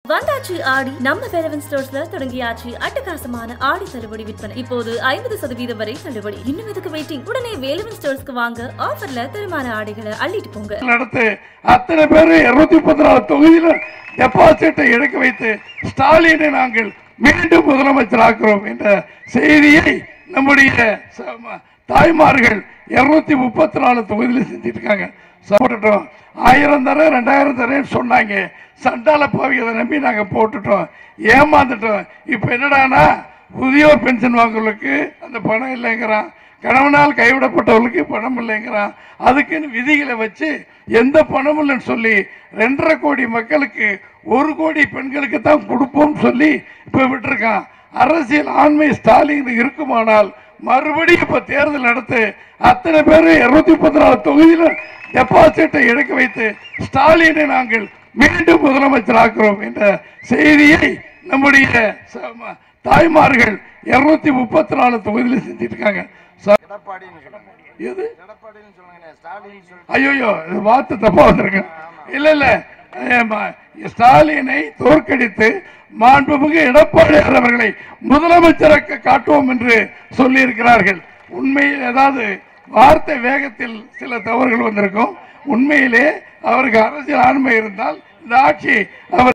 வந்தாச்சு ஆடி நம்ம வேலவன் ஸ்டோர்ஸ்ல தொடங்கியாச்சு அட்டகாசமான ஆடி தள்ளுபடி விற்பனை இப்போது ஐம்பது சதவீதம் வரை தள்ளுபடி இன்னும் எதுக்கு வெயிட்டிங் உடனே வேலவன் ஸ்டோர்ஸ்க்கு வாங்க ஆஃபர்ல தரமான ஆடைகளை அள்ளிட்டு போங்க நடத்து அத்தனை பேர் இருநூத்தி முப்பத்தி நாலு தொகுதியில டெபாசிட்டை எடுக்க வைத்து ஸ்டாலினை நாங்கள் மீண்டும் முதலமைச்சராக்குறோம் என்ற செய்தியை நம்முடைய ச- தாய்மார்கள் இருநூத்தி முப்பத்தி நாலு தொகுதியில செஞ்சுட்டு இருக்காங்க போட்டுட்டோம் ஆயிரம் தரேன் ரெண்டாயிரம் தரேன்னு சொன்னாங்க சண்டால பாவிகளை நம்பி நாங்க போட்டுட்டோம் ஏமாந்துட்டோம் இப்ப என்னடானா முதியோர் பென்ஷன் வாங்குறவங்களுக்கு அந்த பணம் இல்லைங்கிறான் கணவனால் கைவிடப்பட்டவர்களுக்கு பணம் இல்லைங்கிறான் அதுக்குன்னு விதிகளை வச்சு எந்த பணமும் இல்லைன்னு சொல்லி ரெண்டரை கோடி மக்களுக்கு ஒரு கோடி பெண்களுக்கு தான் கொடுப்போம் சொல்லி இப்ப விட்டுருக்கான் அரசியல் ஆண்மை ஸ்டாலின் இருக்குமானால் மறுபடியும் இப்ப தேர்தல் நடத்து அத்தனை பேர் இருநூத்தி முப்பத்தி நாலு தொகுதியில டெபாசிட்டை எடுக்க வைத்து ஸ்டாலினை நாங்கள் மீண்டும் முதலமைச்சராக்குறோம் என்ற செய்தியை நம்முடைய ச- தாய்மார்கள் இருநூத்தி முப்பத்தி நாலு தொகுதியில செஞ்சுட்டு இருக்காங்க ச- எடப்பாடின்னு சொல்லுங்க எது எடப்பாடின்னு சொல்லுங்க ஸ்டாலின் சொல்லிட்டு ஐயோ இது வார்த்தை தப்பா வந்திருக்கு இல்ல இல்ல ஏம்மா, ஸ்டாலினை தோற்கடித்து மாண்புமிகு எடப்பாடியார் அவர்களை முதலமைச்சராக்க காட்டுவோம் என்று சொல்லி இருக்கிறார்கள் உண்மையில் ஏதாவது வார்த்தை வேகத்தில் சில தவறுகள் வந்திருக்கும் உண்மையிலே அவருக்கு அரசியல் ஆண்மை இருந்தால் இந்த ஆட்சி அவர்